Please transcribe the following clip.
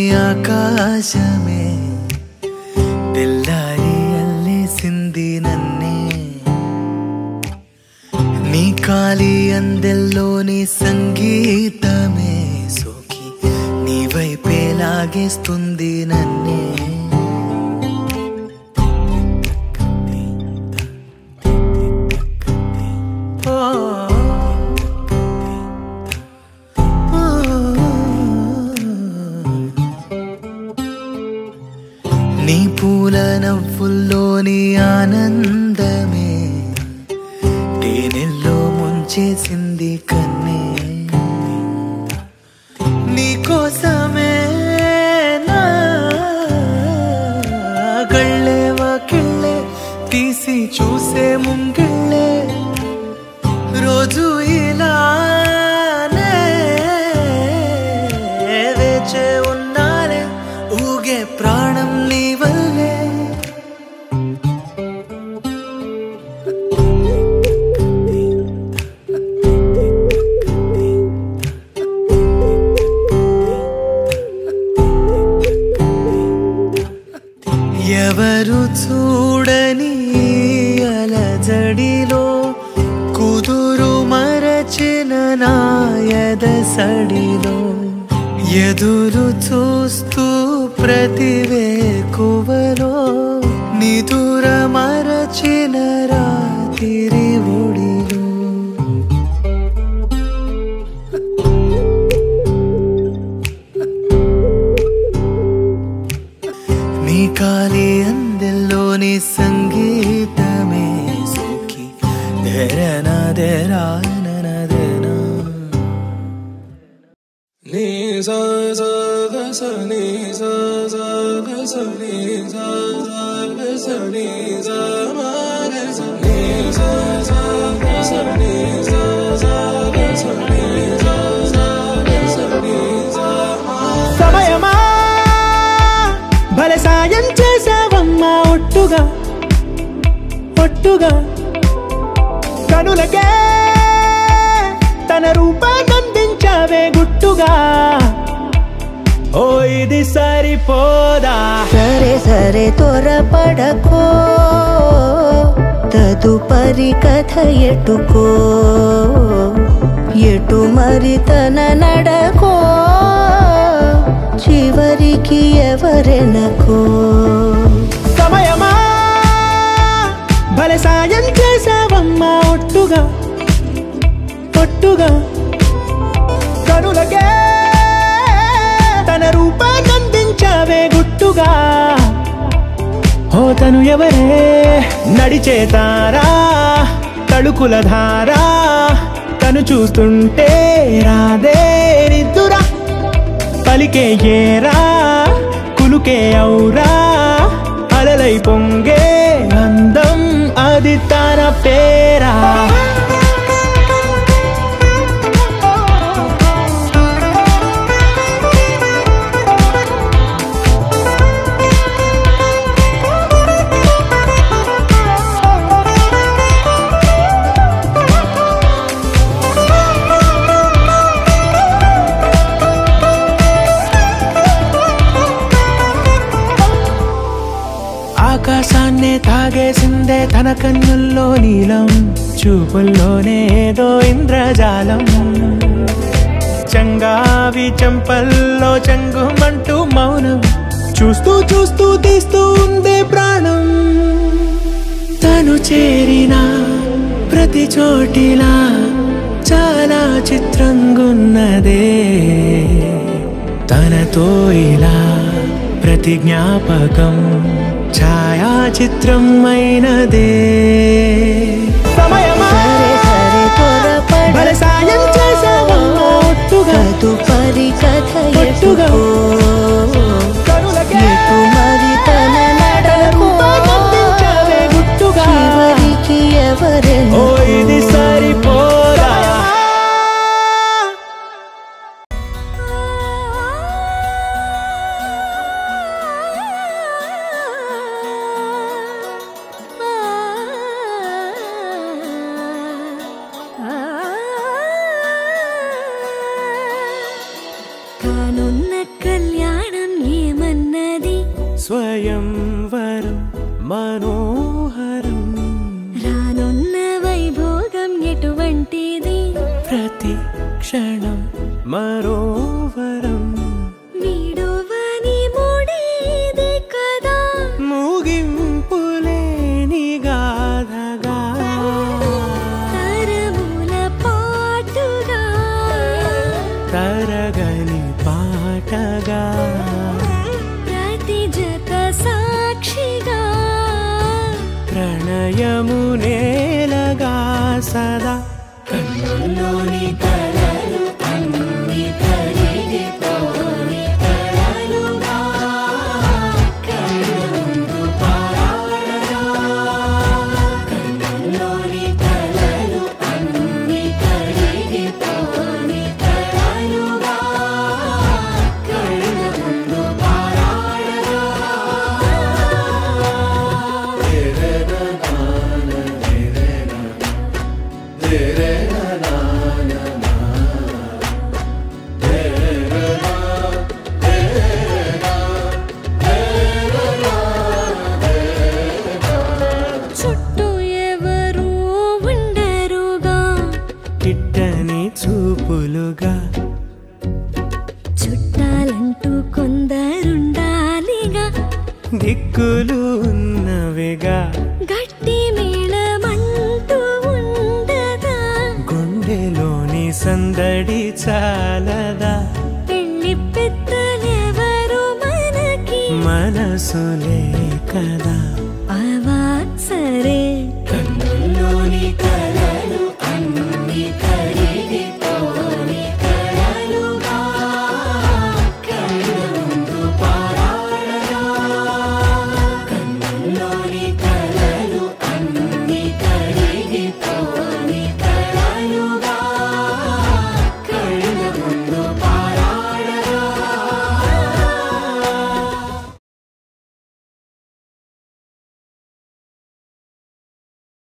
ఆకాశమే తెల్లారి అల్లేసింది నన్నే నీ కాలి అందెల్లోని సంగీతమే సోకి నీ వైపే లాగేస్తుంది నన్నే నీ పూల నవ్వుల్లోని ఆనందమే తేనెల్లో ముంచేసింది కన్నే నీ కోసమే నా కళ్ళే వాకిళ్ళే తీసి చూసే ముంగిళ్ళే రోజు ఇలానే వేచే ఉన్నాలే ఊగే ప్రాణం నీ వల్లే ఎవరు చూడని అలజడిలో కుదురు మరచిన నాయద సడిలో ఎదురు చూస్తూ ప్రతివేకువలో నిదుర మరచిన రాతిరి ఒడిలో నీ కాలి అందెల్లోని సంగీతమే సోకి ధరన ధరాన ధనా నీ సా సా గ స నీ సా సా గ స నీ సా సా గ స నీ సా మా గ స నీ సా సా గ స నీ సా సా గ స నీ సా సా గ స నీ సా మా సమయమా భలే సాయం చేసావమ్మా ఒట్టుగా ఒట్టుగా కనులకే తన రూపాన్నందించావే గుట్టుగా ఓ ఇది సరిపోదా సరే సరే త్వరపడకో తదుపరి కథ ఎటుకో ఎటు మరి తన నడకో చివరికి ఎవరెనకో సమయమా భలే సాయం చేసావమ్మా ఒట్టుగా ఒట్టుగా కనులకే తన రూపాన్నందించావే గుట్టుగా ఓ తను ఎవరే నడిచే తారా తడుకుల ధారా తను చూస్తుంటే రాదే నిద్దురా పలికే ఏరా కులుకే ఔరా అలలై పొంగే అందం అది తన పేరా ఆకాశాన్నే తాగేసిందే తన కన్నుల్లో నీలం చూపుల్లోనే ఏదో ఇంద్రజాలం చంగావి చెంపల్లో చెంగుమంటూ మౌనం చూస్తూ చూస్తూ తీస్తూ ఉందే ప్రాణం తను చేరిన ప్రతి చోటిలా చాలా చిత్రంగున్నదే తనతో ఇలా ప్రతి జ్ఞాపకం ఛాయాచిత్రం అయినదే సమయమా సరే సరే భలే సాయం చేసావమ్మా ఒట్టుగా తదుపరి కథ ఒట్టుగా. ఎటుకో కనులకే ఎటు మరి తన నడకో రూపాన్నందించావే గుట్టుగా. చివరికి ఓ ఎవరెనకో ఇది సరిపోదా కానున్న కళ్యాణం మనోహరం రానున్న వైభోగం ఎటువంటిది ప్రతి క్షణం మరోవరం వీడువని ముడేది కదా ముగింపులేని గాథగా తరముల పాటుగా తరగని పాటగా ప్రతి జత సాక్షిగా ప్రణయము నేలగా సదా కన్నుల్లోని కలలు అన్ని కరిగిపోని కలలుగా కళ్ళ ముందు పారాడగా కన్నుల్లోని కలలు అన్ని కరిగిపోని కలలుగా కళ్ళ ముందు పారాడగా చుట్టూ ఎవరు ఉండరుగా కిట్టని చూపులుగా చుట్టాలంటూ కొందరుండాలిగా దిక్కులు ఉన్నవిగా గట్టి మేళమంటూ ఉండదా గుండెలోని సందడి చాలదా పెళ్లి పెద్దలెవరు మనకి మనసులే కదా అవా సరే కన్నుల్లోని కల